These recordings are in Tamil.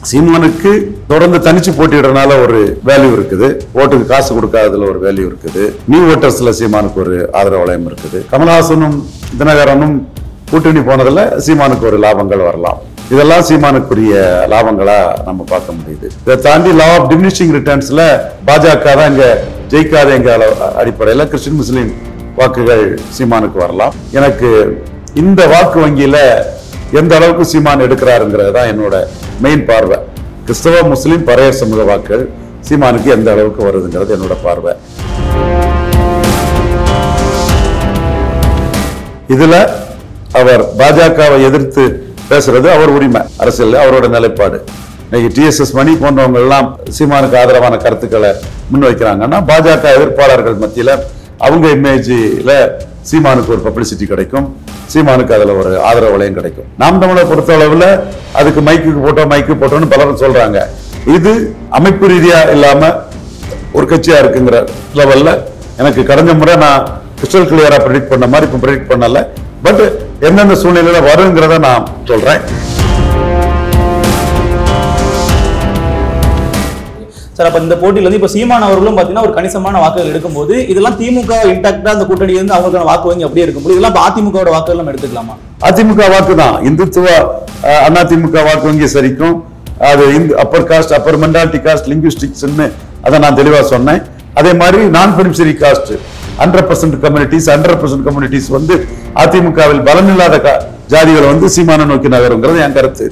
சீமானுக்கு தொடர்ந்து தனிச்சு போட்டிடுறதுனால ஒரு வேல்யூ இருக்குது ஓட்டுக்கு காசு கொடுக்காததுல ஒரு வேல்யூ இருக்குது நியூ ஓட்டர்ஸ்ல சீமானுக்கு ஒரு ஆதரவு வளையம் இருக்குது கமல்ஹாசனும் தினகரனும் கூட்டணி போனதுல சீமானுக்கு ஒரு லாபங்கள் வரலாம் இதெல்லாம் சீமானுக்குரிய லாபங்களா நம்ம பார்க்க முடியுது இதை தாண்டி லா ஆஃப் டிமினிஷிங் ரிட்டர்ன்ஸ்ல பாஜக தான் இங்க ஜெயிக்காத எங்க அடிப்படையில கிறிஸ்டின் முஸ்லீம் வாக்குகள் சீமானுக்கு வரலாம் எனக்கு இந்த வாக்கு வங்கியில எந்த அளவுக்கு சீமான் எடுக்கிறாருங்கிறது தான் என்னோட மெயின் பார்வை கிறிஸ்தவ முஸ்லீம் பறையர் சமூக வாக்குகள் சீமானுக்கு எந்த அளவுக்கு வருதுங்கிறது என்னோட பார்வை இதுல அவர் பாஜகவை எதிர்த்து பேசுறது அவர் உரிமை அரசியல் அவரோட நிலைப்பாடு இன்னைக்கு டிஎஸ்எஸ் மணி போன்றவங்க எல்லாம் சீமானுக்கு ஆதரவான கருத்துக்களை முன்வைக்கிறாங்கன்னா பாஜக எதிர்ப்பாளர்கள் மத்தியில அவங்க இமேஜில் சீமானுக்கு ஒரு பப்ளிசிட்டி கிடைக்கும் சீமானுக்கு அதுல ஒரு ஆதரவு வளையம் கிடைக்கும் நாம் தமிழை பொறுத்த அளவுல அதுக்கு மைக்கு போட்டோம் மைக்கு போட்டோம்னு பலரும் சொல்றாங்க இது அமைப்பு ரீதியா இல்லாம ஒரு கட்சியா இருக்குங்கிற லெவல்ல எனக்கு கடந்த முறை நான் கிறிஸ்டல் கிளியரா ப்ரெடிக்ட் பண்ண மாதிரி இப்போ ப்ரெடிக்ட் பண்ணல பட் எந்தெந்த சூழ்நிலையில வருங்கிறத நான் சொல்றேன் சார் அப்ப இந்த போட்டியில இருந்து இப்ப சீமான் அவர்களும் பாத்தீங்கன்னா ஒரு கணிசமான வாக்குகள் எடுக்கும்போது இதெல்லாம் திமுக இன்டாக்டா அந்த கூட்டணி இருந்து அவங்களுக்கான வாக்கு வங்கி அப்படியே இருக்கும்போது இதெல்லாம் இப்ப அதிமுகவோட வாக்குகள் நம்ம எடுத்துக்கலாமா அதிமுக வாக்கு தான் இந்துத்துவ அஹ், அதிமுக வாக்கு வங்கி சரிக்கும் அது upper caste upper mentality caste லிங்குஸ்டிக்ஸ்னு அதை நான் தெளிவா சொன்னேன் அதே மாதிரி நான் beneficiary caste hundred percent communities hundred percent communities வந்து அதிமுகவில் பலமில்லாத கா- ஜாதிகளை வந்து சீமான நோக்கி நகருங்கிறது என் கருத்து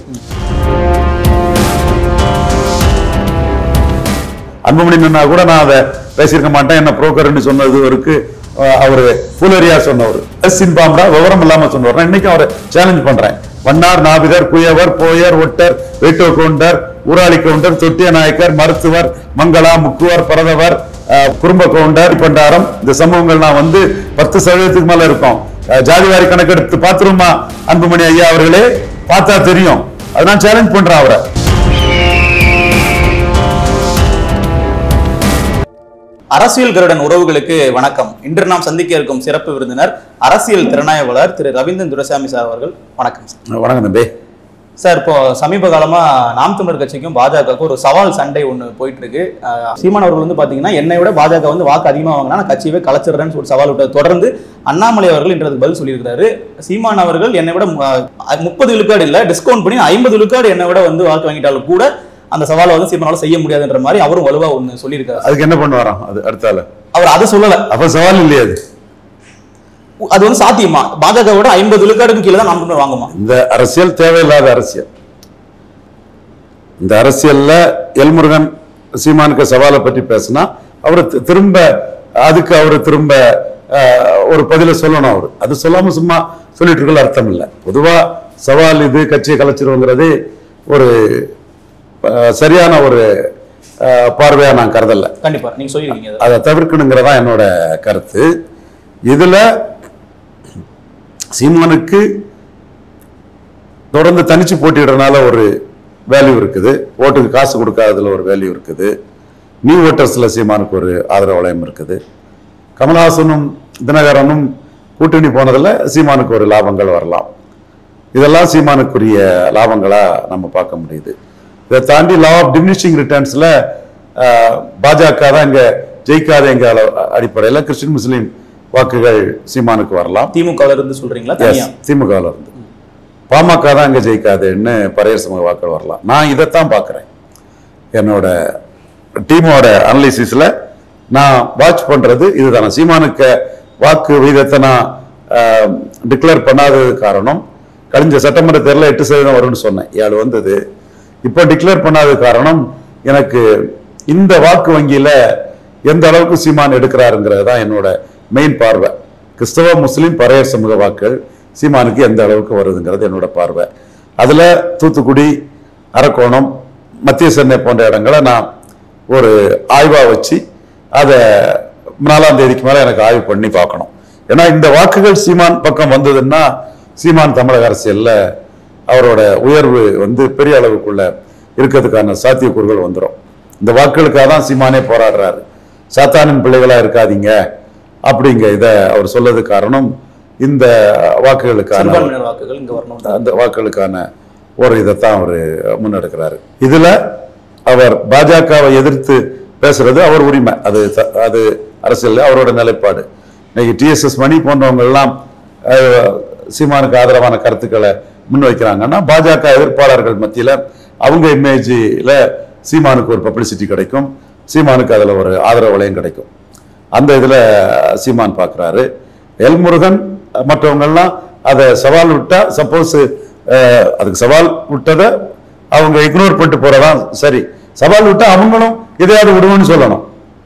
அன்புமணி நின்னா கூட நான் அதை பேசியிருக்க மாட்டேன் என்ன புரோக்கர்னு சொன்னது இருக்கு அஹ் அவரு ஃபுலரியா சொன்னவர் சின்பாம்டா விவரம் இல்லாம சொன்னவர் நான் இன்னைக்கு அவரை சேலஞ்ச் பண்றேன் Vannar Napithar Kuyavar Boer ஒட்டர் வேட்டோ counter ஊராளி counter தொட்டிய நாயக்கர் மருத்துவர் மங்களா முக்குவர் பரதவர் அஹ், குறும்ப கவுண்டர் பண்டாரம் இந்த சமூகங்கள் நான் வந்து பத்து சதவீதத்துக்கு மேல இருக்கோம் அஹ், ஜாதிவாரி கணக்கெடுத்து பாத்துருமா அன்புமணி ஐயா அவர்களே பார்த்தா தெரியும் அதை நான் சேலஞ்ச் பண்றேன் அவரை அரசியல் கருடன் உறவுகளுக்கு வணக்கம் இன்று நாம் சந்திக்க இருக்கும் சிறப்பு விருந்தினர் அரசியல் திறனாய்வாளர் திரு ரவீந்திரன் துரைசாமி சார் அவர்கள் வணக்கம் சார் வணக்கம் தம்பி சார் இப்போ சமீப காலமா நாம் தமிழர் கட்சிக்கும் பாஜகவுக்கும் ஒரு சவால் சண்டை ஒன்று போயிட்டு இருக்கு அஹ் சீமான் அவர்கள் வந்து பாத்தீங்கன்னா என்னை விட பாஜக வந்து வாக்கு அதிகமாக வாங்கினா நான் கட்சியவே கலைச்சிடுறேன்னு ஒரு சவால் விட்டது தொடர்ந்து அண்ணாமலை அவர்கள் இன்று அதுக்கு பதில் சொல்லியிருக்காரு சீமான் அவர்கள் என்னை விட முப்பது விழுக்காடு இல்ல டிஸ்கவுண்ட் பண்ணி ஐம்பது விழுக்காடு என்னை விட வந்து வாக்கு வாங்கிட்டாலும் கூட அந்த சவாலை வந்து சீமானால செய்ய முடியாதுன்ற மாதிரி அவரும் வலுவா ஒன்று சொல்லியிருக்காரு அதுக்கு என்ன பண்ணுவாராம் அது அடுத்தால அவர் அதை சொல்லல அப்ப சவால் இல்லையா அது அது வந்து சாத்தியமா பாஜக விட ஐம்பது விழுக்காடுக்கு கீழே தான் நாம் தமிழர் வாங்குமா இந்த அரசியல் தேவையில்லாத அரசியல் இந்த அரசியல்ல எல்முருகன் சீமானுக்கு சவாலை பற்றி பேசினா அவர் தி- திரும்ப அதுக்கு அவர் திரும்ப அஹ், ஒரு பதில சொல்லணும் அவர் அது சொல்லாம சும்மா சொல்லிட்டு இருக்கல அர்த்தம் இல்லை பொதுவா சவால் இது கட்சியை கலைச்சிருவோங்கிறது ஒரு அஹ், சரியான ஒரு அஹ், பார்வையா நான் கருதல கண்டிப்பா நீங்க சொல்லியிருக்கீங்க அதை. அதை தவிர்க்கணுங்கிறதா என்னோட கருத்து இதுல சீமானுக்கு தொடர்ந்து தனிச்சு போட்டிடுறதுனால ஒரு வேல்யூ இருக்குது ஓட்டுக்கு காசு கொடுக்காததுல ஒரு வேல்யூ இருக்குது நியூ ஓட்டர்ஸ்ல சீமானுக்கு ஒரு ஆதரவு வளையம் இருக்குது கமல்ஹாசனும் தினகரனும் கூட்டணி போனதுல சீமானுக்கு ஒரு லாபங்கள் வரலாம் இதெல்லாம் சீமானுக்குரிய லாபங்களா நம்ம பார்க்க முடியுது இதை தாண்டி லா ஆஃப் டிமினிஷிங் ரிட்டர்ன்ஸ்ல பாஜக தான் இங்க ஜெயிக்காத எங்க அடிப்படையில கிறிஸ்டின் முஸ்லீம் வாக்குகள் சீமானுக்கு வரலாம் திமுக ல இருந்து சொல்றீங்களா Yes, தனியா திமுகவில் இருந்து பாமக தான் இங்க ஜெயிக்காதுன்னு பரையர் சமூக வாக்குகள் வரலாம் நான் இதைத்தான் பார்க்குறேன் என்னோட டீமோட அனலிசிஸ்ல நான் வாட்ச் பண்றது இதுதானே சீமானுக்கு வாக்கு விகிதத்தை நான் டிக்ளேர் பண்ணாதது காரணம் கழிஞ்ச சட்டமன்ற தேர்தலில் எட்டு சதவீதம் வரும்னு சொன்னேன் ஏழு வந்தது இப்போ டிக்ளேர் பண்ணாதது காரணம் எனக்கு இந்த வாக்கு வங்கியில எந்த அளவுக்கு சீமான் எடுக்கிறாருங்கிறது தான் என்னோட மெயின் பார்வை கிறிஸ்தவ முஸ்லீம் பறையர் சமூக வாக்குகள் சீமானுக்கு எந்த அளவுக்கு வருதுங்கிறது என்னோட பார்வை அதுல தூத்துக்குடி அரக்கோணம் மத்திய சென்னை போன்ற இடங்களை நான் ஒரு ஆய்வா வச்சு அதை நாலாம் தேதிக்கு மேல எனக்கு ஆய்வு பண்ணி பார்க்கணும் ஏன்னா இந்த வாக்குகள் சீமான் பக்கம் வந்ததுன்னா சீமான் தமிழக அரசியல்ல அவரோட உயர்வு வந்து பெரிய அளவுக்குள்ள இருக்கிறதுக்கான சாத்தியக்கூறுகள் வந்துடும் இந்த வாக்குகளுக்காக தான் சீமானே போராடுறாரு சாத்தானின் பிள்ளைகளா இருக்காதீங்க அப்படிங்க இத அவர் சொல்லது காரணம் இந்த வாக்குகளுக்கான சிறுபான்மையினர் வாக்குகள் இங்க வரணும் அந்த வாக்குகளுக்கான ஒரு இதைத்தான் அவர் முன்னெடுக்கிறாரு இதுல அவர் பாஜகவை எதிர்த்து பேசுறது அவர் உரிமை அது த- அது அரசியல் அவரோட நிலைப்பாடு இன்னைக்கு டிஎஸ்எஸ் மணி போன்றவங்க எல்லாம் அஹ், சீமானுக்கு ஆதரவான கருத்துக்களை முன்வைக்கிறாங்கன்னா பாஜக எதிர்ப்பாளர்கள் மத்தியில அவங்க இமேஜில் சீமானுக்கு ஒரு பப்ளிசிட்டி கிடைக்கும் சீமானுக்கு அதுல ஒரு ஆதரவு வளையம் கிடைக்கும் அந்த இதுல சீமான் பார்க்குறாரு எல்முருகன் மற்றவங்கெல்லாம் அதை சவால் விட்டா சப்போஸ் அதுக்கு சவால் விட்டதை அவங்க இக்னோர் பண்ணிட்டு போறதான் சரி சவால் விட்டா அவங்களும் எதையாவது விடுவோம்னு சொல்லணும்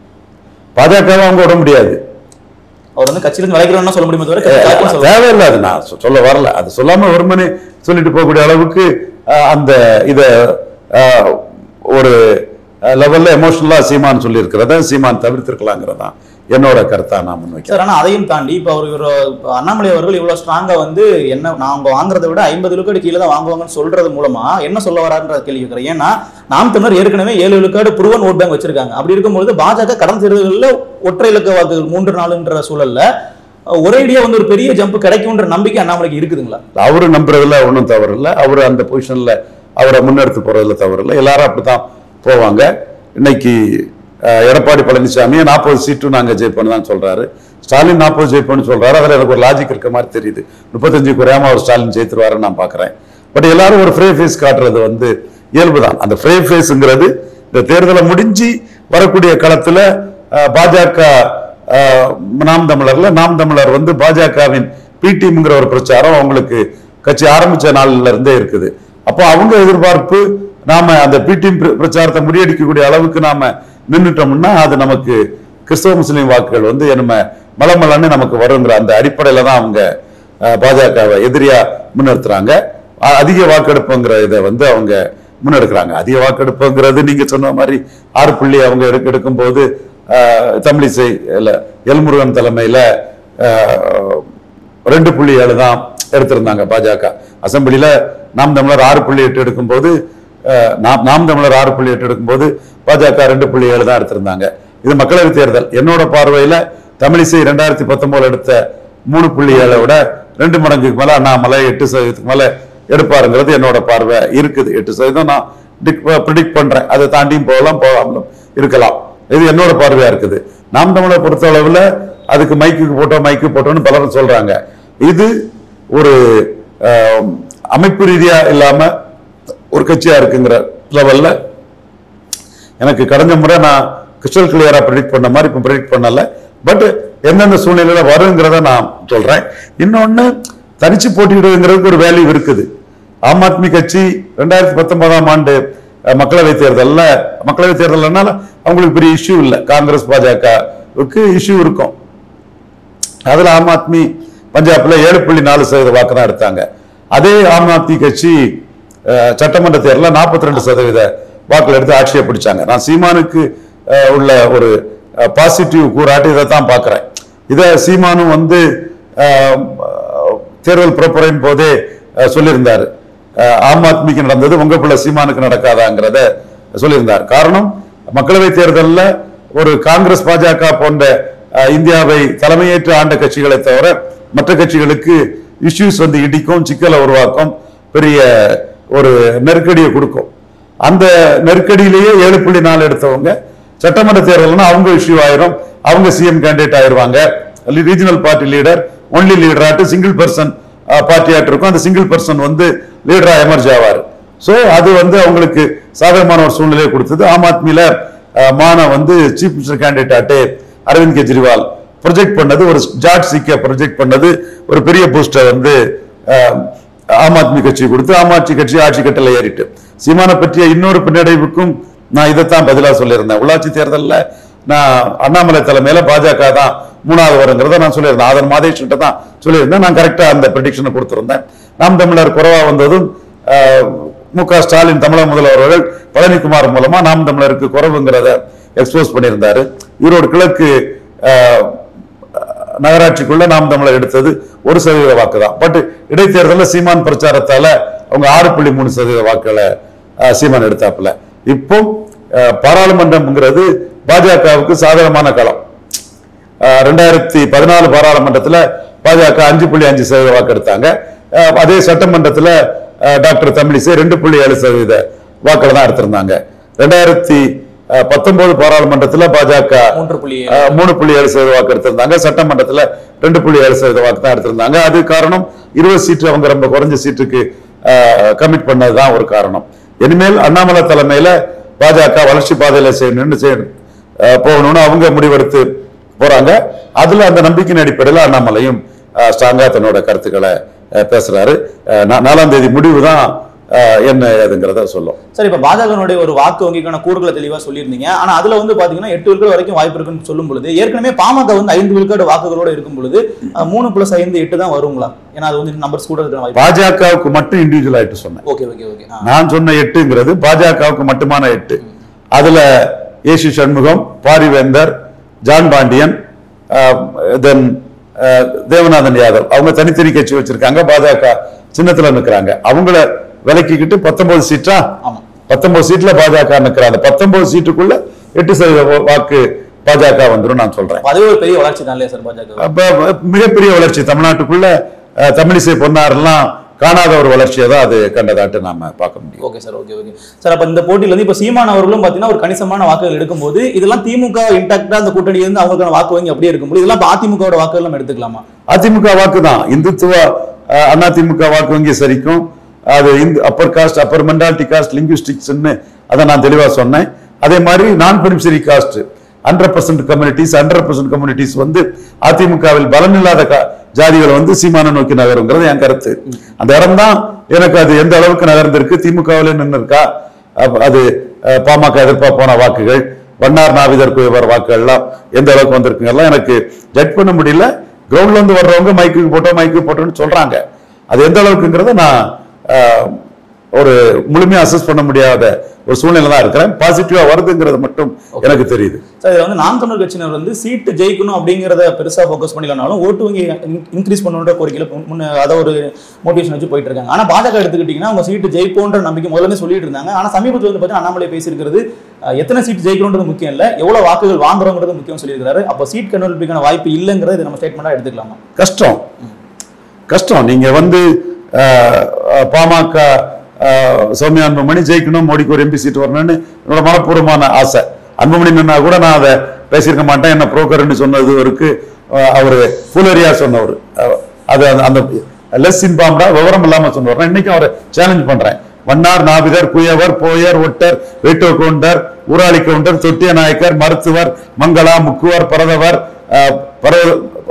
பாஜகவை அவங்க விட முடியாது அவர் வந்து கட்சியிலிருந்து விளைக்கிறோம்னா சொல்ல முடியுமே தவிர கட்சி கலக்கணும்னு சொல்ல தேவையில்லை அது நான் சொ- சொல்ல வரல அது சொல்லாம வெறுமனே சொல்லிட்டு போகக்கூடிய அளவுக்கு அஹ், அந்த இத அஹ், ஒரு லெவல்ல எமோஷனலா சீமான் சொல்லியிருக்கிறத சீமான் தவிர்த்திருக்கலாங்கிறதான் என்னோட கருத்தா நான் முன்வைக்கிறேன் சார் ஆனா அதையும் தாண்டி இப்ப அவர் இவர் இப்ப அண்ணாமலை அவர்கள் இவ்வளவு ஸ்ட்ராங்கா வந்து என்ன நாங்க வாங்குறதை விட ஐம்பது விழுக்காடு கீழே தான் வாங்குவாங்கன்னு சொல்றது மூலமா என்ன சொல்ல வரான்ற கேள்வி கேட்கிறேன் ஏன்னா நாம் தமிழர் ஏற்கனவே ஏழு விழுக்காடு புருவன் ஓட் பேங்க் வச்சிருக்காங்க அப்படி இருக்கும்போது பாஜக கடந்த தேர்தலில் ஒற்றை இலக்க வாக்குகள் மூன்று நாலுன்ற சூழல்ல அஹ், ஒரேடியா வந்து ஒரு பெரிய ஜம்ப் கிடைக்கும்ன்ற நம்பிக்கை அண்ணாமலைக்கு இருக்குதுங்களா அவரு நம்புறதுல ஒன்றும் தவறு இல்லை அவர் அந்த பொசிஷன்ல அவரை முன்னெடுத்து போறதுல தவறு இல்லை எல்லாரும் அப்படித்தான் போவாங்க இன்னைக்கு அஹ், எடப்பாடி பழனிசாமியை நாற்பது சீட்டு நாங்க ஜெயிப்போம்னு தான் சொல்றாரு ஸ்டாலின் நாற்பது ஜெயிப்போம்னு சொல்றாரு அதுல எனக்கு ஒரு லாஜிக் இருக்க மாதிரி தெரியுது முப்பத்தஞ்சு குறையாம அவர் ஸ்டாலின் ஜெயித்துருவாருன்னு நான் பார்க்கறேன் பட் எல்லாரும் ஒரு ஃப்ரே ஃபேஸ் காட்டுறது வந்து இயல்புதான் அந்த ஃப்ரே ஃபேஸ்ங்கிறது இந்த தேர்தலை முடிஞ்சு வரக்கூடிய களத்துல அஹ், பாஜக அஹ், நாம் தமிழர்ல நாம் தமிழர் வந்து பாஜகவின் பி டீம்ங்கிற ஒரு பிரச்சாரம் அவங்களுக்கு கட்சி ஆரம்பிச்ச நாள்ல இருந்தே இருக்குது அப்போ அவங்க எதிர்பார்ப்பு நாம அந்த பி டீம் பிரச்சாரத்தை முறியடிக்கக்கூடிய அளவுக்கு நாம நின்னுட்டோம்னா அது நமக்கு கிறிஸ்தவ முஸ்லீம் வாக்குகள் வந்து நம்ம மலமலன்னு நமக்கு வருங்கிற அந்த அடிப்படையில தான் அவங்க அஹ், பாஜகவை எதிரியா முன்னிறுத்துறாங்க அ- அதிக வாக்கெடுப்புங்கிற இதை வந்து அவங்க முன்னெடுக்கிறாங்க அதிக வாக்கெடுப்புங்கிறது நீங்க சொன்ன மாதிரி ஆறு புள்ளி அவங்க எடுக்க எடுக்கும்போது அஹ், தமிழிசை இல்ல எல்முருகன் தலைமையில அஹ், ரெண்டு புள்ளி ஏழு தான் எடுத்திருந்தாங்க பாஜக அசெம்பிளில நாம் தமிழர் ஆறு புள்ளி எட்டு எடுக்கும்போது அஹ், நாம் நாம் தமிழர் ஆறு புள்ளி எட்டு எடுக்கும்போது பாஜக ரெண்டு புள்ளி ஏழு தான் எடுத்திருந்தாங்க இது மக்களவைத் தேர்தல் என்னோட பார்வையில தமிழிசை ரெண்டாயிரத்தி பத்தொன்பதுல எடுத்த மூணு புள்ளி ஏழை விட ரெண்டு மடங்குக்கு மேல அண்ணாமலை எட்டு சதவீதத்துக்கு மேல எடுப்பாருங்கிறது என்னோட பார்வை இருக்குது எட்டு சதவீதம் நான் ப்ரிடிக்ட் பண்றேன் அதை தாண்டியும் போகலாம் போகாமலும் இருக்கலாம் இது என்னோட பார்வையா இருக்குது நாம் தமிழை பொறுத்த அளவுல அதுக்கு மைக்குக்கு போட்டோம் மைக்கு போட்டோம்னு பலரும் சொல்றாங்க இது ஒரு அஹ், அமைப்பு ரீதியா இல்லாம ஒரு கட்சியா இருக்குங்கிற லெவல்ல எனக்கு கடந்த முறை நான் கிறிஸ்டல் கிளியரா ப்ரெடிக்ட் பண்ண மாதிரி இப்போ ப்ரெடிக்ட் பண்ணல பட் எந்தெந்த சூழ்நிலையில வருங்கிறத நான் சொல்றேன் இன்னொன்னு தனிச்சு போட்டியிடுங்கிறதுக்கு ஒரு வேல்யூ இருக்குது ஆம் ஆத்மி கட்சி ரெண்டாயிரத்தி பத்தொன்பதாம் ஆண்டு அஹ், மக்களவைத் தேர்தல்ல மக்களவைத் தேர்தல்னால அவங்களுக்கு பெரிய இஷ்யூ இல்லை காங்கிரஸ் பாஜகவுக்கு இஷ்யூ இருக்கும் அதுல ஆம் ஆத்மி பஞ்சாப்ல ஏழு புள்ளி நாலு சதவீத வாக்கு தான் எடுத்தாங்க அதே ஆம் ஆத்மி கட்சி அஹ், சட்டமன்ற தேர்தலில் நாற்பத்தி ரெண்டு சதவீத வாக்குகள் எடுத்து ஆட்சியை பிடிச்சாங்க நான் சீமானுக்கு அஹ், உள்ள ஒரு பாசிட்டிவ் கூறாட்டு இதை தான் பார்க்குறேன் இதை சீமானும் வந்து அஹ், தேர்தல் புறப்புறையின் போதே அஹ், சொல்லியிருந்தாரு அஹ், ஆம் ஆத்மிக்கு நடந்தது உங்க பிள்ளை சீமானுக்கு நடக்காதாங்கிறத சொல்லியிருந்தார் காரணம் மக்களவைத் தேர்தலில் ஒரு காங்கிரஸ் பாஜக போன்ற அஹ், இந்தியாவை தலைமையேற்று ஆண்ட கட்சிகளை தவிர மற்ற கட்சிகளுக்கு இஷ்யூஸ் வந்து இடிக்கும் சிக்கலை உருவாக்கும் பெரிய ஒரு நெருக்கடியை கொடுக்கும் அந்த நெருக்கடியிலேயே ஏழு புள்ளி நாலு எடுத்தவங்க சட்டமன்ற தேர்தல்னா அவங்க இஷ்யூ ஆயிரும் அவங்க சிஎம் கேண்டிடேட் ஆயிருவாங்க regional party leader only leader ஆட்டு சிங்கிள் பர்சன் பார்ட்டி ஆட்டு இருக்கும் அந்த சிங்கிள் பர்சன் வந்து லீடரா எமர்ஜ் ஆவார் சோ அது வந்து அவங்களுக்கு சாதகமான ஒரு சூழ்நிலையை கொடுத்தது ஆம் ஆத்மியில அஹ், மான வந்து சீஃப் மினிஸ்டர் கேண்டிடேட் ஆட்டு அரவிந்த் கெஜ்ரிவால் ப்ரொஜெக்ட் பண்ணது ஒரு ஜார்ஜ் சிக்க ப்ரொஜெக்ட் பண்ணது ஒரு பெரிய பூஸ்டர் வந்து அஹ், ஆம் ஆத்மி கட்சி கொடுத்து ஆம் ஆட்சி கட்சி ஆட்சி கட்டளை ஏறிட்டு சீமானை பற்றிய இன்னொரு பின்னடைவுக்கும் நான் இதைத்தான் பதிலா சொல்லியிருந்தேன் உள்ளாட்சி தேர்தல்ல நான் அண்ணாமலை தலைமையில பாஜக தான் மூணாவது வருங்கிறத நான் சொல்லியிருந்தேன் ஆதன் மாதேஷ் கிட்ட தான் சொல்லியிருந்தேன் நான் கரெக்டா அந்த ப்ரெடிக்ஷனை கொடுத்திருந்தேன் நாம் தமிழர் குறைவா வந்ததும் அஹ், மு க ஸ்டாலின் தமிழக முதல்வர் அவர்கள் பழனிக்குமார் மூலமா நாம் தமிழருக்கு குறைவுங்கிறத எக்ஸ்போஸ் பண்ணியிருந்தாரு ஈரோடு கிழக்கு அஹ், நகராட்சிக்குள்ள நாம் தமிழர் எடுத்தது ஒரு சதவீத வாக்கு தான் பட் இடைத்தேர்தலில் சீமான் பிரச்சாரத்தால அவங்க ஆறு புள்ளி மூணு சதவீத வாக்குகளை அஹ், சீமான் எடுத்தாப்புல இப்போ அஹ், பாராளுமன்றம்ங்கிறது பாஜகவுக்கு சாதகமான களம் அஹ், ரெண்டாயிரத்தி பதினாலு பாராளுமன்றத்துல பாஜக அஞ்சு புள்ளி அஞ்சு சதவீத வாக்கு எடுத்தாங்க அஹ், அதே சட்டமன்றத்துல அஹ், டாக்டர் தமிழிசை ரெண்டு புள்ளி ஏழு சதவீத வாக்குல தான் எடுத்திருந்தாங்க ரெண்டாயிரத்தி அஹ், பத்தொன்பது பாராளுமன்றத்துல பாஜக மூன்று புள்ளி அஹ், மூணு புள்ளி ஏழு சதவீத வாக்கு எடுத்திருந்தாங்க சட்டமன்றத்துல ரெண்டு புள்ளி ஏழு சதவீத வாக்கு தான் எடுத்திருந்தாங்க அது காரணம் இருபது சீட்டு அவங்க ரொம்ப குறைஞ்ச சீட்டுக்கு கமிட் பண்ணதுதான் ஒரு காரணம் இனிமேல் அண்ணாமலை தலைமையில பாஜக வளர்ச்சி பாதையில செய்யணும்னு செய்யணும் அஹ், போகணும்னு அவங்க முடிவெடுத்து போறாங்க அதுல அந்த நம்பிக்கையின் அடிப்படையில் அண்ணாமலையும் ஸ்ட்ராங்கா தன்னோட கருத்துக்களை அஹ், பேசுறாரு அஹ், நா- நாலாம் தேதி முடிவு தான் என்ன ஏதுங்கிறத சொல்லும் சார் இப்ப பாஜகனுடைய ஒரு வாக்கு வங்கிக்கான கூறுகளை தெளிவா சொல்லியிருந்தீங்க ஆனா அதுல வந்து பாத்தீங்கன்னா எட்டு விழுக்காடு வரைக்கும் வாய்ப்பு இருக்குன்னு சொல்லும் பொழுது ஏற்கனவே பாமக வந்து ஐந்து விழுக்காடு வாக்குகளோட இருக்கும் பொழுது அஹ், மூணு பிளஸ் ஐந்து எட்டு தான் வருங்களா ஏன்னா அது வந்து நம்பர்ஸ் கூட இருக்கிற வாய்ப்பு பாஜகவுக்கு மட்டும் இண்டிவிஜுவல் ஆயிட்டு சொன்னேன் ஓகே ஓகே ஓகே நான் சொன்ன எட்டுங்கிறது பாஜகவுக்கு மட்டுமான எட்டு அதுல ஏசி சண்முகம் பாரிவேந்தர் ஜான் பாண்டியன் தென் தேவநாதன் யாதவ் அவங்க தனித்தனி கட்சி வச்சிருக்காங்க பாஜக சின்னத்துல நிக்கிறாங்க அவங்கள விலக்கிக்கிட்டு பத்தொன்பது சீட்டா ஆமா பத்தொன்பது சீட்ல பாஜக நிக்கிறாங்க பத்தொன்பது சீட்டுக்குள்ள எட்டு சதவீத வா- வாக்கு பாஜக வந்துரும் நான் சொல்றேன் அதுவே ஒரு பெரிய வளர்ச்சி தான் இல்லையா சார் பாஜக அப்ப மிகப்பெரிய வளர்ச்சி தமிழ்நாட்டுக்குள்ள அஹ், தமிழிசை பொன்னாரெல்லாம் காணாத ஒரு வளர்ச்சியை தான் அது கண்டதாட்டு நாம பார்க்க முடியும் okay sir okay okay sir அப்ப இந்த போட்டியில வந்து இப்ப சீமான் அவர்களும் பாத்தீங்கன்னா ஒரு கணிசமான வாக்குகள் எடுக்கும்போது இதெல்லாம் திமுக இன்டாக்டா அந்த கூட்டணி இருந்து அவங்களுக்கான வாக்கு வங்கி அப்படியே இருக்கும்போது இதெல்லாம் இப்ப அதிமுகவோட வாக்குகள் நம்ம எடுத்துக்கலாமா அதிமுக வாக்கு தான் இந்துத்துவ அஹ், அதிமுக வாக்கு வங்கி சரிக்கும் அது இந்த upper caste upper mentality caste லிங்குஸ்டிக்ஸ்னு அதை நான் தெளிவா சொன்னேன் அதே மாதிரி நான் beneficiary caste hundred percent communities hundred percent communities வந்து அதிமுகவில் பலமில்லாத கா- ஜாதிகள் வந்து சீமான நோக்கி நகருங்கிறது என் கருத்து அந்த இடம் தான் எனக்கு அது எந்த அளவுக்கு நகர்ந்திருக்கு திமுகவில் நின்று இருக்கா அப்ப அது அஹ், பாமக எதிர்ப்பா போன வாக்குகள் வண்ணார் நாவிதர் குயவர் வாக்குகள்லாம் எந்த அளவுக்கு வந்திருக்குங்கெல்லாம் எனக்கு ஜட்ஜ் பண்ண முடியல கிரவுண்ட்ல இருந்து வர்றவங்க மைக்கு போட்டோம் மைக்கு போட்டோம்னு சொல்றாங்க அது எந்த அளவுக்குங்கிறத நான் அஹ், ஒரு முழுமையா அசஸ் பண்ண முடியாத ஒரு சூழ்நிலை தான் இருக்கிறேன் பாசிட்டிவா வருதுங்கிறது மட்டும் எனக்கு தெரியுது சார் இதுல வந்து நாம் தமிழர் கட்சியினர் வந்து சீட்டு ஜெயிக்கணும் அப்படிங்கறத பெருசா ஃபோக்கஸ் பண்ணலனாலும் ஓட்டு வங்கி இன்க்ரீஸ் பண்ணணுன்ற கோரிக்கையில முன்- முன்ன அதை ஒரு மோட்டிவேஷன் வச்சு போயிட்டு இருக்காங்க ஆனா பாஜக எடுத்துக்கிட்டீங்கன்னா அவங்க சீட்டு ஜெயிப்போன்ற நம்பிக்கை முதல்ல சொல்லிட்டு இருந்தாங்க ஆனா சமீபத்தில் வந்து பார்த்தீங்கன்னா அண்ணாமலை பேசியிருக்கிறது அஹ், எத்தனை சீட் ஜெயிக்கணுன்றது முக்கியம் இல்ல எவ்வளவு வாக்குகள் வாங்குறோங்கிறது முக்கியம் சொல்லியிருக்காரு அப்போ சீட் கன்வெல்பிக்கான வாய்ப்பு இல்லைங்கிறத இதை நம்ம ஸ்டேட்மெண்டா எடுத்துக்கலாமா கஷ்டம் கஷ்டம் நீங்க வந்து அஹ், அஹ், பாமக அஹ், சௌமியா அன்புமணி ஜெயிக்கணும் மோடிக்கு ஒரு எம்பி சீட் வரணும்னு என்னோட மனப்பூர்வமான ஆசை அன்புமணி நின்னா கூட நான் அதை பேசியிருக்க மாட்டேன் என்ன புரோக்கர்னு சொன்னது இருக்கு அஹ், அவரு ஃபுலரியா சொன்னவர் அஹ், அது அந்த- அந்த லெஸ் இன்பாம்டா விவரம் இல்லாம சொன்னவர் நான் இன்னைக்கு அவரை சேலஞ்ச் பண்றேன் வண்ணார் நாவிதர் குயவர் போயர் ஒட்டர் வேட்டோ கவுண்டர் ஊராளி கவுண்டர் தொட்டிய நாயக்கர் மருத்துவர் மங்களா முக்குவர் பரதவர் அஹ், பரவ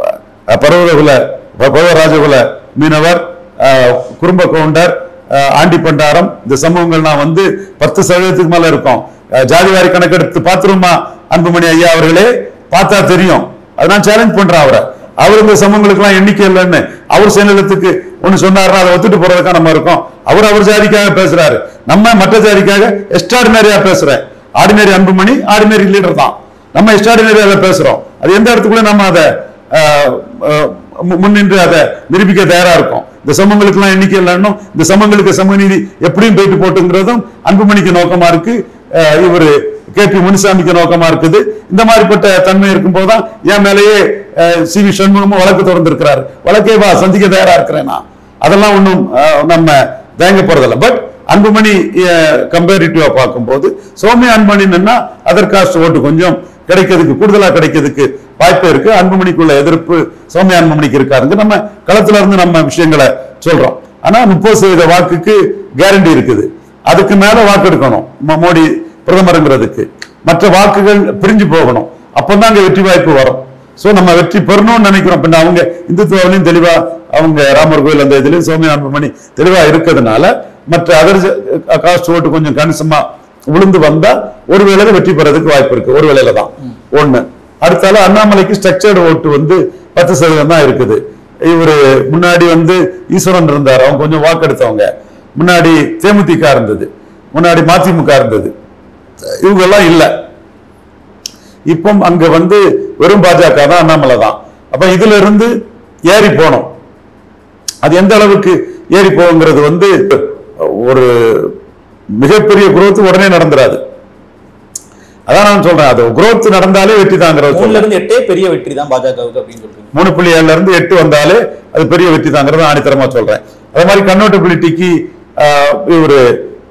அஹ் பர்வதகுல ப- பர்வராஜகுல மீனவர் அஹ், குறும்ப கவுண்டர் அஹ், ஆண்டி பண்டாரம் இந்த சமூகங்கள்லாம் வந்து பத்து சதவீதத்துக்கு மேல இருக்கும் அஹ், ஜாதிவாரி கணக்கெடுத்து பாத்துருமா அன்புமணி ஐயா அவர்களே பார்த்தா தெரியும் அது நான் சேலஞ்ச் பண்றேன் அவரை அவர் இந்த சமூகங்களுக்கெல்லாம் எண்ணிக்கை இல்லைன்னு அவர் சுயநலத்துக்கு ஒண்ணு சொன்னாருன்னா அதை ஒத்துட்டு போறதுக்கா நம்ம இருக்கோம் அவர் அவர் ஜாதிக்காக பேசுறாரு நம்ம மற்ற ஜாதிக்காக எக்ஸ்ட்ராடினரியா பேசுறேன் ஆர்டினரி அன்புமணி ஆர்டினரி லீடர் தான் நம்ம எக்ஸ்ட்ராடினரியாக பேசுறோம் அது எந்த இடத்துக்குள்ள நம்ம அதை ஆஹ், ஆஹ், மு- முன்னின்று அதை நிரூபிக்க தயாரா இருக்கும் இந்த சமூகங்களுக்கெல்லாம் எண்ணிக்கை இல்லைன்னும் இந்த சமூகங்களுக்கு சமூக நீதி எப்படியும் போயிட்டு போட்டுங்கிறதும் அன்புமணிக்கு நோக்கமா இருக்கு ஆஹ், இவரு கே பி முனிசாமிக்கு நோக்கமா இருக்குது இந்த மாதிரிப்பட்ட தன்மை இருக்கும் போதுதான் என் மேலேயே சி வி சண்முகமும் வழக்கு தொடர்ந்து இருக்கிறாரு வழக்கே வா சந்திக்க தயாரா இருக்கிறேன் நான் அதெல்லாம் ஒன்றும் நம்ம தயங்க போறதில்ல பட் அன்புமணி கம்பேரிட்டிவா பார்க்கும்போது சௌமியா அன்புமணின்னா அதர் காஸ்ட் ஓட்டு கொஞ்சம் கிடைக்கிறதுக்கு கூடுதலா கிடைக்கிறதுக்கு வாய்ப்பு இருக்கு அன்புமணிக்குள்ள எதிர்ப்பு சௌமியா அன்புமணிக்கு இருக்காருங்க நம்ம களத்துல இருந்து நம்ம விஷயங்களை சொல்றோம் ஆனா முப்பது சதவீத வாக்குக்கு கேரண்டி இருக்குது அதுக்கு மேல வாக்கு எடுக்கணும் மோ- மோடி பிரதமருங்கிறதுக்கு மற்ற வாக்குகள் பிரிஞ்சு போகணும் அப்பதான் அங்க வெற்றி வாய்ப்பு வரும் சோ நம்ம வெற்றி பெறணும்னு நினைக்கிறோம் பின்ன அவங்க இந்துத்துவாவிலையும் தெளிவா அவங்க ராமர் கோயில் அந்த இதுலயும் சௌமியா அன்புமணி தெளிவா இருக்கிறதுனால மற்ற அதர் காஸ்ட் ஓட்டு கொஞ்சம் கணிசமா விழுந்து வந்தா ஒரு வேளையில வெற்றி பெறதுக்கு வாய்ப்பு இருக்கு ஒரு வேளையில தான் ஒண்ணு அடுத்தால அண்ணாமலைக்கு ஸ்ட்ரக்சர்டு ஓட்டு வந்து பத்து சதவீதம் தான் இருக்குது இவரு முன்னாடி வந்து ஈஸ்வரன் இருந்தார் அவங்க கொஞ்சம் வாக்கெடுத்தவங்க முன்னாடி தேமுதிக இருந்தது முன்னாடி மதிமுக இருந்தது இவங்க எல்லாம் இல்ல இப்போ அங்க வந்து வெறும் பாஜக தான் அண்ணாமலை தான் அப்ப இதுல இருந்து ஏறி போனோம் அது எந்த அளவுக்கு ஏறி போகுங்கிறது வந்து ஒரு மிகப்பெரிய growth உடனே நடந்துராது அதான் நான் சொல்றேன் அது growth நடந்தாலே வெற்றி தாங்கிறது மூணுல இருந்து எட்டே பெரிய வெற்றி தான் பாஜகவுக்கு அப்படின்னு சொல்றீங்க மூணு புள்ளி ஏழுல இருந்து எட்டு வந்தாலே அது பெரிய வெற்றி தாங்கிறது ஆணித்தரமா சொல்றேன் அதே மாதிரி கன்வெர்டபிலிட்டிக்கு இவர்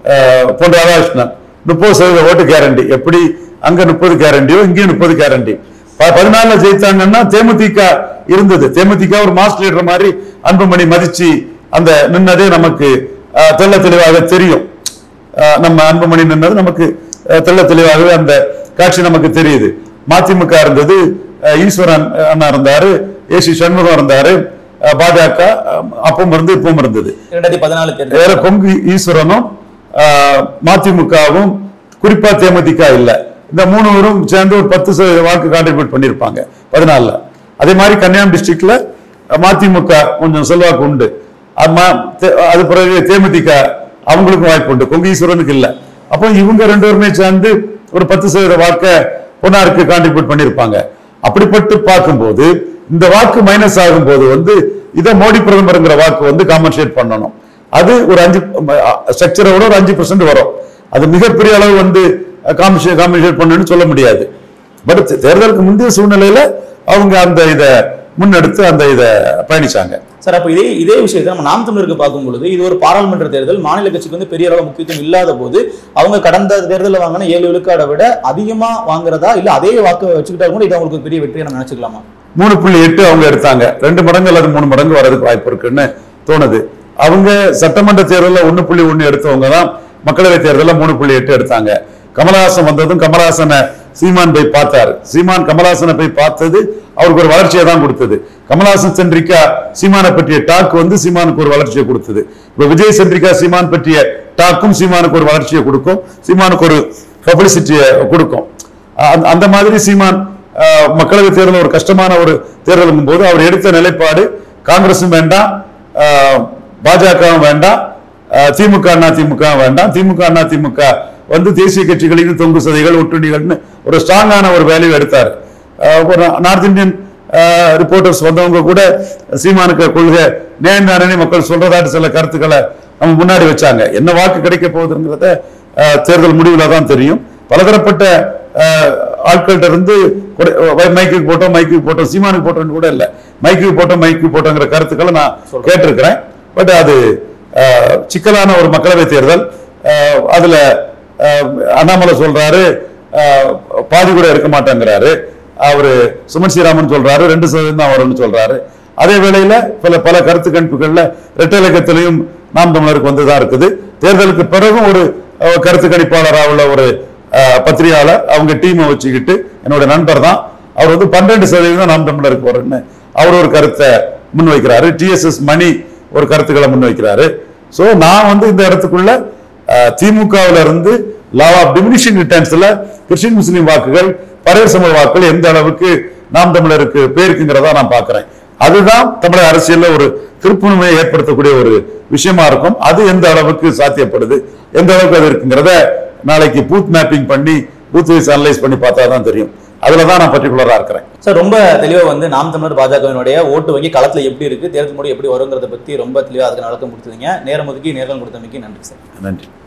பொன் ராதாகிருஷ்ணன் முப்பது சதவீத ஓட்டு கேரண்டி எப்படி அங்க முப்பது கேரண்டியோ இங்கேயும் முப்பது கேரண்டி பதினாலுல ஜெயித்தாங்கன்னா தேமுதிக இருந்தது தேமுதிக ஒரு மாஸ் லீடர் மாதிரி அன்புமணி மதிச்சு அந்த நின்னதே நமக்கு அஹ், தெள்ள தெளிவாக தெரியும் அஹ், நம்ம அன்புமணி நின்னது நமக்கு அஹ், தெள்ள தெளிவாகவே அந்த காட்சி நமக்கு தெரியுது மதிமுக இருந்தது அஹ், ஈஸ்வரன் அண்ணா இருந்தாரு ஏசி சண்முகம் இருந்தாரு அஹ், பாஜக அஹ், அப்பவும் இருந்து இப்பவும் இருந்தது இரண்டாயிரத்தி பதினாலு வேற தேர்தல் கொங்கு ஈஸ்வரனும் ஆஹ், மதிமுகவும் குறிப்பா தேமுதிக இல்ல இந்த மூணு பேரும் சேர்ந்து ஒரு பத்து சதவீத வாக்கு கான்ட்ரிபியூட் பண்ணியிருப்பாங்க பதினாலுல அதே மாதிரி கன்னியாகுமரி டிஸ்ட்ரிக்ட்ல மதிமுக கொஞ்சம் செல்வாக்கு உண்டு அது மா- தே- அது பிறகு தேமுதிக அவங்களுக்கும் வாய்ப்பு உண்டு கொங்கு ஈஸ்வரனுக்கு இல்ல அப்போ இவங்க ரெண்டு பேருமே சேர்ந்து ஒரு பத்து சதவீத வாக்கை பொன்னாருக்கு கான்ட்ரிபியூட் பண்ணியிருப்பாங்க அப்படிப்பட்டு பார்க்கும்போது இந்த வாக்கு மைனஸ் ஆகும்போது வந்து இதை மோடி பிரதமருங்கிற வாக்கு வந்து காம்பன்சேட் பண்ணணும் அது ஒரு அஞ்சு ஸ்ட்ரக்சரை விட ஒரு அஞ்சு பர்சன்ட் வரும் அது மிகப்பெரிய அளவு வந்து காம்பன்சேட் காம்பன்சேட் பண்ணணும்னு சொல்ல முடியாது பட் தேர்தலுக்கு முந்தைய சூழ்நிலையில அவங்க அந்த இதை முன்னெடுத்து அந்த இதை பயணிச்சாங்க சார் அப்போ இதே இதே விஷயத்தை நம்ம நாம் தமிழருக்கு பார்க்கும் பொழுது இது ஒரு பாராளுமன்ற தேர்தல் மாநில கட்சிக்கு வந்து பெரிய அளவு முக்கியத்துவம் இல்லாத போது அவங்க கடந்த தேர்தலில் வாங்கின ஏழு விழுக்காடை விட அதிகமா வாங்குறதா இல்ல அதே வாக்கு வச்சுக்கிட்டா கூட இது அவங்களுக்கு பெரிய வெற்றியை நம்ம நினைச்சுக்கலாமா மூணு புள்ளி எட்டு அவங்க எடுத்தாங்க ரெண்டு மடங்கு அல்லது மூணு மடங்கு வர்றதுக்கு வாய்ப்பு இருக்குன்னு தோணுது அவங்க சட்டமன்ற தேர்தலில் ஒண்ணு புள்ளி ஒண்ணு எடுத்தவங்க தான் மக்களவை தேர்தலில் மூணு புள்ளி எட்டு எடுத்தாங்க கமலஹாசன் வந்ததும் கமலஹாசனை சீமான் போய் பார்த்தாரு சீமான் கமலஹாசனை போய் பார்த்தது அவருக்கு ஒரு வளர்ச்சியை தான் கொடுத்தது கமலஹாசன் சென்ட்ரிக்கா சீமானை பற்றிய டாக் வந்து சீமானுக்கு ஒரு வளர்ச்சியை கொடுத்தது இப்ப விஜய் சென்ட்ரிக்கா சீமான் பற்றிய டாக்கும் சீமானுக்கு ஒரு வளர்ச்சியை கொடுக்கும் சீமானுக்கு ஒரு பப்ளிசிட்டியை கொடுக்கும் அந்த- அந்த மாதிரி சீமான் அஹ், மக்களவை தேர்தல் ஒரு கஷ்டமான ஒரு தேர்தல் போது அவர் எடுத்த நிலைப்பாடு காங்கிரஸும் வேண்டாம் அஹ், பாஜகவும் வேண்டாம் அஹ், திமுக அண்ணா திமுக வேண்டாம் திமுக அண்ணா திமுக வந்து தேசிய கட்சிகளின் தொங்கு சதைகள் ஒட்டுணிகள்னு ஒரு ஸ்ட்ராங்கான ஒரு வேல்யூ எடுத்தார் அஹ், ஒரு நார்த் இந்தியன் ரிப்போர்ட்டர்ஸ் வந்தவங்க கூட சீமானுக்கு கொள்கை நேர்ந்தாரணி மக்கள் சொல்றதாட்டு சில கருத்துக்களை நம்ம முன்னாடி வச்சாங்க என்ன வாக்கு கிடைக்க போகுதுங்கிறத அஹ், தேர்தல் முடிவில் தான் தெரியும் பலதரப்பட்ட அஹ், ஆட்கள்கிட்ட இருந்து குறை- வை- மைக்குக்கு போட்டோம் மைக்குக்கு போட்டோம் சீமானுக்கு போட்டோம்னு கூட இல்லை மைக்குக்கு போட்டோம் மைக்குக்கு போட்டோங்கிற கருத்துக்களை நான் கேட்டிருக்கிறேன் பட் அது அஹ், சிக்கலான ஒரு மக்களவை தேர்தல் அஹ், அதுல அஹ், அண்ணாமலை சொல்றாரு அஹ், பாதி கூட எடுக்க மாட்டேங்கிறாரு அவரு சுமன் ஸ்ரீராமன் சொல்றாரு ரெண்டு சதவீதம் தான் வரும்னு சொல்றாரு அதே வேளையில பல பல கருத்து கணிப்புகள்ல இரட்டை இலக்கத்திலையும் நாம் தமிழருக்கு வந்துதான் இருக்குது தேர்தலுக்கு பிறகும் ஒரு அஹ், கருத்து கணிப்பாளராக உள்ள ஒரு அஹ், பத்திரிகையாளர் அவங்க டீமை வச்சுக்கிட்டு என்னோட நண்பர் தான் அவர் வந்து பன்னெண்டு சதவீதம் நாம் தமிழருக்கு வரும்னு அவர் ஒரு கருத்தை முன்வைக்கிறாரு டிஎஸ்எஸ் மணி ஒரு கருத்துக்களை முன்வைக்கிறாரு சோ நான் வந்து இந்த இடத்துக்குள்ள திமுகவில் இருந்து லா ஆஃப் டிமினிஷிங் ரிட்டர்ன்ஸ்ல கிறிஸ்டின் முஸ்லீம் வாக்குகள் பரையர் சமூக வாக்குகள் எந்த அளவுக்கு நாம் தமிழருக்கு பேருக்குங்கிறதா நான் பார்க்கிறேன் அதுதான் தமிழக அரசியல்ல ஒரு திருப்புணுமையை ஏற்படுத்தக்கூடிய ஒரு விஷயமா இருக்கும் அது எந்த அளவுக்கு சாத்தியப்படுது எந்த அளவுக்கு அது இருக்குங்கிறத நாளைக்கு பூத் மேப்பிங் பண்ணி பூத் வைஸ் அனலைஸ் பண்ணி பார்த்தா தான் தெரியும் அதுல தான் நான் பர்டிகுலரா இருக்கிறேன் சார் ரொம்ப தெளிவா வந்து நாம் தமிழர் பாஜகவினுடைய ஓட்டு வங்கி களத்துல எப்படி இருக்கு தேர்தல் முறை எப்படி வருங்கிறத பத்தி ரொம்ப தெளிவா அதுக்கு நடக்க முடிச்சதுங்க நேரம் ஒதுக்கி நேரம் கொடுத்தமைக்கு நன்றி சார் நன்றி